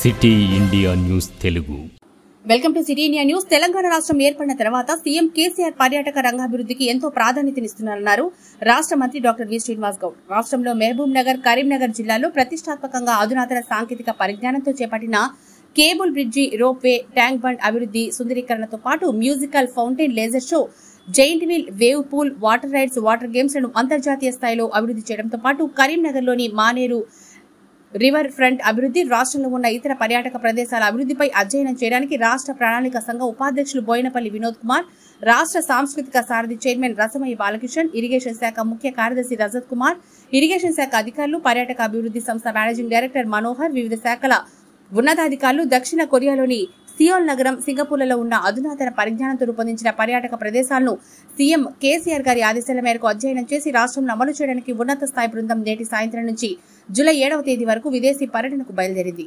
City India News Telugu welcome to City India News Telangana రాష్ట్రం ఏర్పడిన తర్వాత సీఎం కేసీఆర్ పర్యాటక రంగాభివృద్ధికి ఎంతో ప్రాధాన్యతనిస్తున్నారన్నారు రాష్ట్ర మంత్రి డాక్టర్ వి శ్రీనివాస్ గౌడ్ రాష్ట్రంలో మహబూబ్ నగర్ కరీంనగర్ జిల్లాలో ప్రతిష్టాత్మకంగా అధునాతన సాంకేతిక పరిజ్ఞానంతో చేపట్టిన cable bridge ropeway tank bund అభివృద్ధి సుందరీకరణతో పాటు musical fountain laser show giant wheel wave pool water rides water games లను అంతర్జాతీయ స్థాయిలో అభివృద్ధి చేయడంతో పాటు కరీంనగర్లోని మానేరు రివర్ ఫ్రంట్ అభివృద్ధి రాష్ట్రంలో ఉన్న ఇతర పర్యాటక ప్రదేశాల అభివృద్ధిపై అధ్యయనం చేయడానికి రాష్ట్ర ప్రణాళిక సంఘం ఉపాధ్యక్షులు బోయినపల్లి వినోద్ కుమార్ రాష్ట్ర సాంస్కృతిక సారథి చైర్మన్ రసమయ్య బాలకిషన్ ఇరిగేషన్ శాఖ ముఖ్య కార్యదర్శి రజత్ కుమార్ ఇరిగేషన్ శాఖ అధికారులు పర్యాటక అభివృద్ధి సంస్థ మేనేజింగ్ డైరెక్టర్ మనోహర్ వివిధ శాఖల ఉన్నతాధికారులు దక్షిణ కొరియాలోని సియోల్ నగరం సింగపూర్లలో ఉన్న అధునాతన పరిజ్ఞానంతో రూపొందించిన పర్యాటక ప్రదేశాలను సీఎం కేసీఆర్ గారి ఆదేశాల మేరకు అధ్యయనం చేసి రాష్ట్రంలో అమలు చేయడానికి ఉన్నత స్థాయి బృందం నేటి సాయంత్రం నుంచి జూలై ఏడవ తేదీ వరకు విదేశీ పర్యటనకు బయలుదేరింది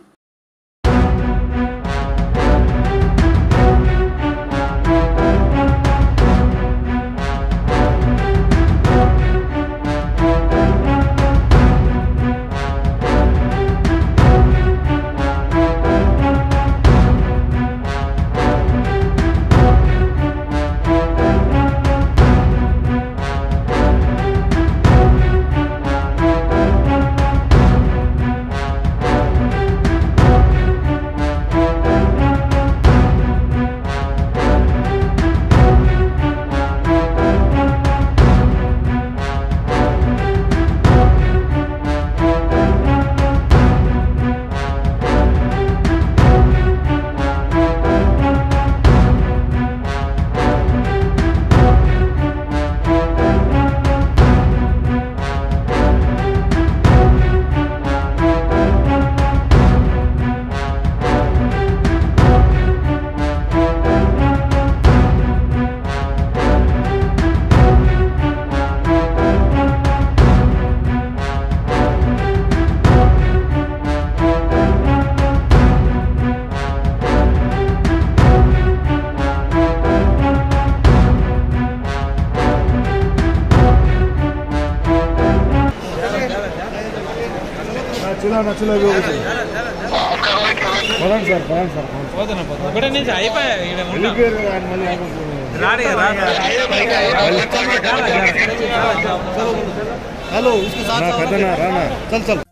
నచ్చులా నచ్చులా చూపించండి పదండి సార్ పదండి సార్ పదండి. పోతున్నా పోతున్నా ఒకటే నుంచి అయిపోయా ఈడ ఉన్నా వెళ్ళిపోయారు కదా ఆయన మళ్ళీ ఆపేసి. రాడు ఇక, రాడు. నా పెద్దనా రానా చల్ చల్